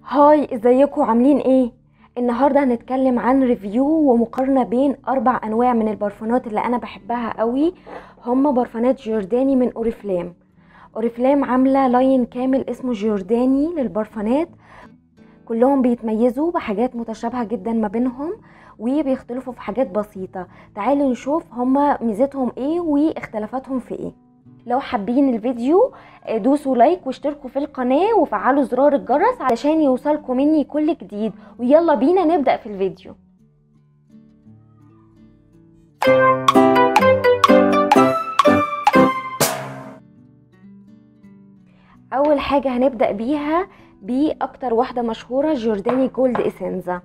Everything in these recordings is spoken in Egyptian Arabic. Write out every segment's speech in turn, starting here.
هاي ازيكم عاملين ايه النهارده هنتكلم عن ريفيو ومقارنه بين اربع انواع من البرفانات اللي انا بحبها قوي هما برفانات جورداني من اوريفلام اوريفلام عامله لاين كامل اسمه جورداني للبرفانات كلهم بيتميزوا بحاجات متشابهه جدا ما بينهم وبيختلفوا في حاجات بسيطه تعالوا نشوف هما ميزتهم ايه واختلافاتهم في ايه لو حابين الفيديو دوسوا لايك واشتركوا في القناة وفعلوا زرار الجرس علشان يوصلكم مني كل جديد ويلا بينا نبدأ في الفيديو أول حاجة هنبدأ بيها بأكتر واحدة مشهورة جورداني جولد إسنزا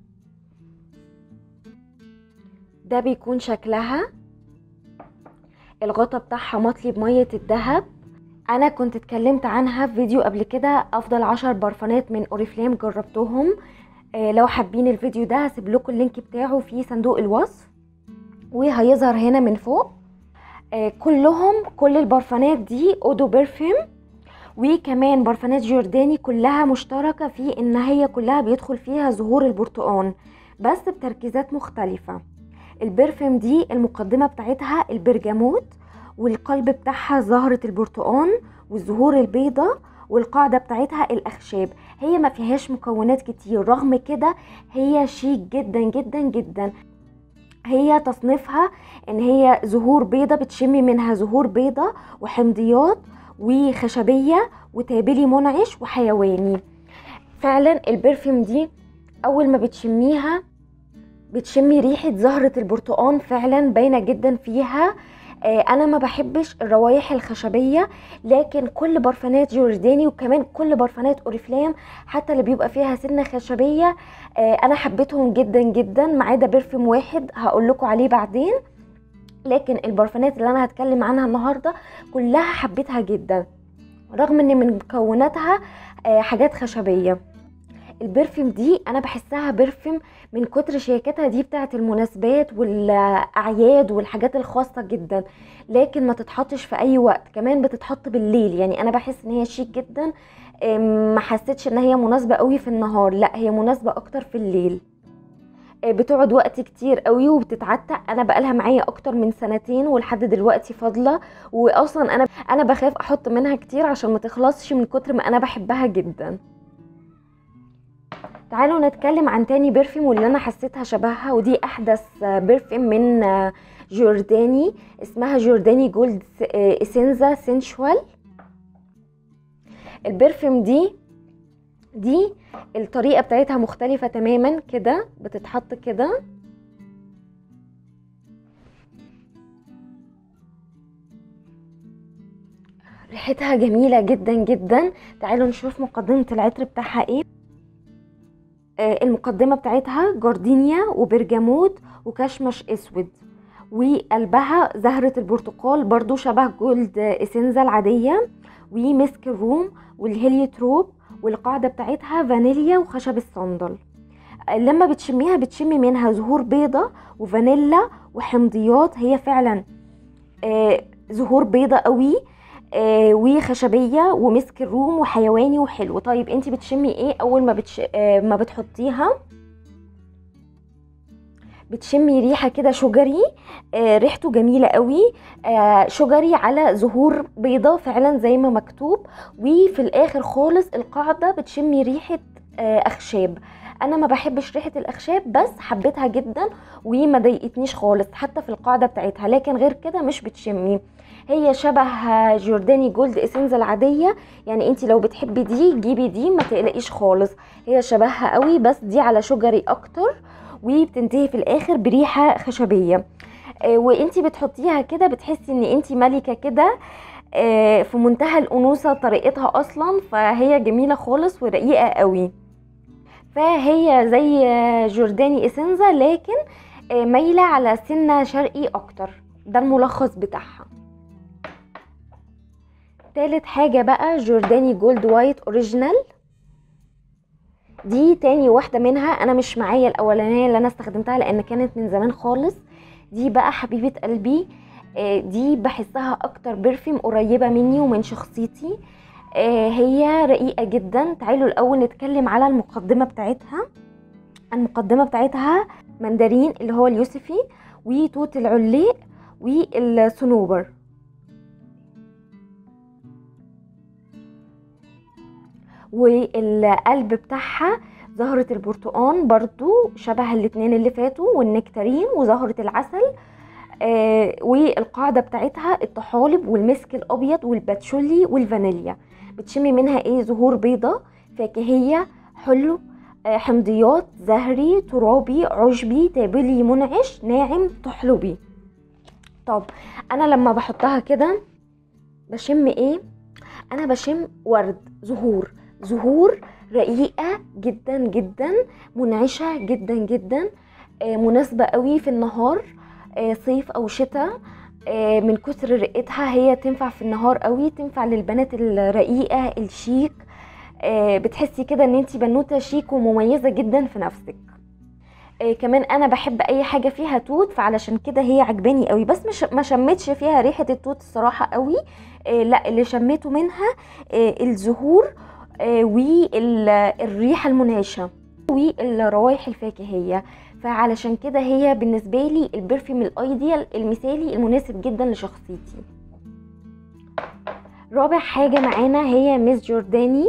ده بيكون شكلها الغطا بتاعها مطلي بمية الدهب انا كنت اتكلمت عنها في فيديو قبل كده افضل عشر برفانات من اوريفلام جربتهم آه لو حابين الفيديو ده هسيب لكم اللينك بتاعه في صندوق الوصف وهيظهر هنا من فوق آه كلهم كل البرفانات دي اودو برفيوم وكمان برفانات جورداني كلها مشتركة في ان هي كلها بيدخل فيها زهور البرتقال بس بتركيزات مختلفة البرفيوم دي المقدمة بتاعتها البرجموت والقلب بتاعها زهرة البرتقال والزهور البيضة والقاعدة بتاعتها الأخشاب هي ما فيهاش مكونات كتير رغم كده هي شيك جدا جدا جدا هي تصنيفها ان هي زهور بيضة بتشمي منها زهور بيضة وحمضيات وخشبية وتابلي منعش وحيواني فعلا البرفيوم دي اول ما بتشميها بتشمي ريحة زهرة البرتقال فعلا باينة جدا فيها انا ما بحبش الروايح الخشبيه لكن كل برفانات جورداني وكمان كل برفانات اوريفلام حتى اللي بيبقى فيها سنه خشبيه انا حبيتهم جدا جدا ما عدا برفيوم واحد هقول لكم عليه بعدين لكن البرفانات اللي انا هتكلم عنها النهارده كلها حبيتها جدا رغم ان من مكوناتها حاجات خشبيه البرفيوم دي انا بحسها برفيوم من كتر شياكتها دي بتاعه المناسبات والاعياد والحاجات الخاصه جدا لكن ما تتحطش في اي وقت كمان بتتحط بالليل يعني انا بحس ان هي شيك جدا ما حسيتش ان هي مناسبه قوي في النهار لا هي مناسبه اكتر في الليل بتقعد وقت كتير قوي وبتتعتق انا بقالها معايا اكتر من سنتين ولحد دلوقتي فاضله واصلا انا انا بخاف احط منها كتير عشان ما تخلصش من كتر ما انا بحبها جدا تعالوا نتكلم عن تاني برفيوم واللي انا حسيتها شبهها ودي احدث برفيوم من جورداني اسمها جورداني جولد اسنزا سنشوال البرفيوم دي دي الطريقة بتاعتها مختلفة تماما كده بتتحط كده ريحتها جميلة جدا جدا تعالوا نشوف مقدمة العطر بتاعها ايه المقدمة بتاعتها جاردينيا وبرجموت وكشمش اسود وقلبها زهرة البرتقال برضو شبه جولد اسنزا العادية ومسك الروم والهيليوتروب والقاعدة بتاعتها فانيليا وخشب الصندل لما بتشميها بتشمي منها زهور بيضة وفانيلا وحمضيات هي فعلا آه زهور بيضة قوي آه وخشبيه ومسك الروم وحيواني وحلو طيب انت بتشمي ايه اول ما بتش... آه ما بتحطيها بتشمي ريحه كده شجري آه ريحته جميله قوي آه شجري على زهور بيضة فعلا زي ما مكتوب وفي الاخر خالص القاعده بتشمي ريحه آه اخشاب انا ما بحبش ريحه الاخشاب بس حبيتها جدا وما ضايقتنيش خالص حتى في القاعده بتاعتها لكن غير كده مش بتشمي هي شبه جورداني جولد اسنزا العاديه يعني انت لو بتحبي دي جيبي دي ما تقلقيش خالص هي شبهها قوي بس دي على شجري اكتر وبتنتهي في الاخر بريحه خشبيه وانت بتحطيها كده بتحسي ان انت ملكه كده في منتهى الانوثه طريقتها اصلا فهي جميله خالص ورقيقه قوي فهي زي جورداني اسنزا لكن مايله على سنه شرقي اكتر ده الملخص بتاعها تالت حاجة بقى جورداني جولد وايت اوريجينال دي تاني واحدة منها انا مش معايا الاولانية اللي انا استخدمتها لان كانت من زمان خالص دي بقى حبيبة قلبي دي بحسها اكتر برفيوم قريبة مني ومن شخصيتي آه، هي رقيقة جدا تعالوا الأول نتكلم على المقدمة بتاعتها المقدمة بتاعتها مندرين اللي هو اليوسفي وتوت العليق والصنوبر والقلب بتاعها زهرة البرتقان برضو شبه الاتنين اللي فاتوا والنكتارين وزهرة العسل آه والقاعدة بتاعتها الطحالب والمسك الأبيض والباتشولي والفانيليا بتشمي منها ايه زهور بيضة فاكهية حلو آه حمضيات زهري ترابي عشبي تابلي منعش ناعم طحلبي طب انا لما بحطها كده بشم ايه انا بشم ورد زهور زهور رقيقة جدا جدا منعشة جدا جدا آه، مناسبة قوي في النهار آه، صيف او شتاء آه، من كتر رقتها هي تنفع في النهار قوي تنفع للبنات الرقيقة الشيك آه، بتحسي كده ان انتي بنوتة شيك ومميزة جدا في نفسك آه، كمان انا بحب اي حاجه فيها توت فعلشان كده هي عجباني قوي بس مش ما شمتش فيها ريحه التوت الصراحه قوي آه، لا اللي شميته منها آه، الزهور آه، والريحه المنعشه والروائح الفاكهيه فعلشان كده هي بالنسبه لي البرفيوم الايديال المثالي المناسب جدا لشخصيتي رابع حاجه معانا هي ميس جورداني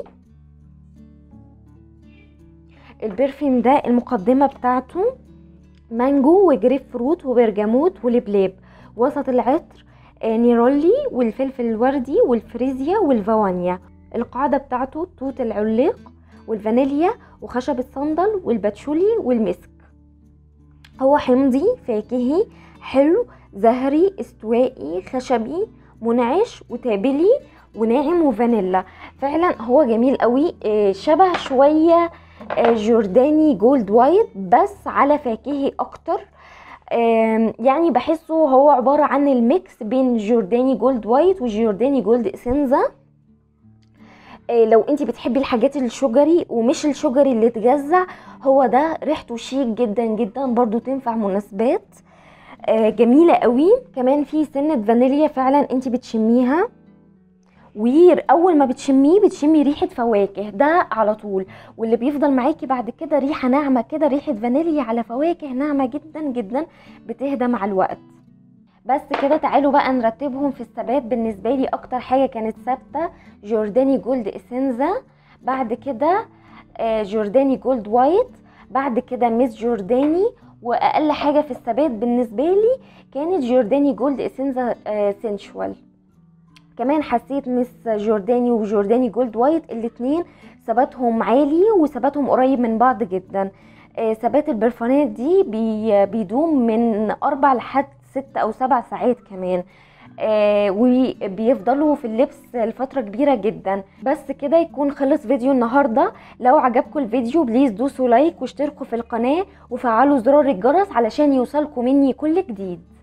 البرفيوم ده المقدمة بتاعته مانجو وجريب فروت وبرجموت ولبلاب وسط العطر آه، نيرولي والفلفل الوردي والفريزيا والفوانيا القاعدة بتاعته توت العليق والفانيليا وخشب الصندل والباتشولي والمسك هو حمضي فاكهي حلو زهري استوائي خشبي منعش وتابلي وناعم وفانيلا فعلا هو جميل قوي آه، شبه شويه آه، جورداني جولد وايت بس على فاكهي اكتر آم، يعني بحسه هو عبارة عن الميكس بين جورداني جولد وايت وجورداني جولد اسنزا آه، لو انتي بتحبي الحاجات الشجري ومش الشجري اللي تجزع هو ده ريحته شيك جدا جدا برضو تنفع مناسبات آه، جميلة قوي كمان في سنة فانيليا فعلا انتي بتشميها واول ما بتشميه بتشمي ريحه فواكه ده على طول واللي بيفضل معاكي بعد كده ريحه ناعمه كده ريحه فانيليا على فواكه ناعمه جدا جدا بتهدى مع الوقت بس كده تعالوا بقى نرتبهم في الثبات بالنسبه لي اكتر حاجه كانت ثابته جورداني جولد اسنزا بعد كده آه، جورداني جولد وايت بعد كده ميس جورداني واقل حاجه في الثبات بالنسبه لي كانت جورداني جولد اسنزا سنشوال كمان حسيت مس جورداني وجورداني جولد وايت الاتنين ثباتهم عالي وثباتهم قريب من بعض جدا آه، ثبات البرفانات دي بي بيدوم من اربع لحد ست او سبع ساعات كمان آه وبيفضلوا في اللبس لفترة كبيرة جدا بس كده يكون خلص فيديو النهاردة لو عجبكم الفيديو بليز دوسوا لايك واشتركوا في القناة وفعلوا زرار الجرس علشان يوصلكم مني كل جديد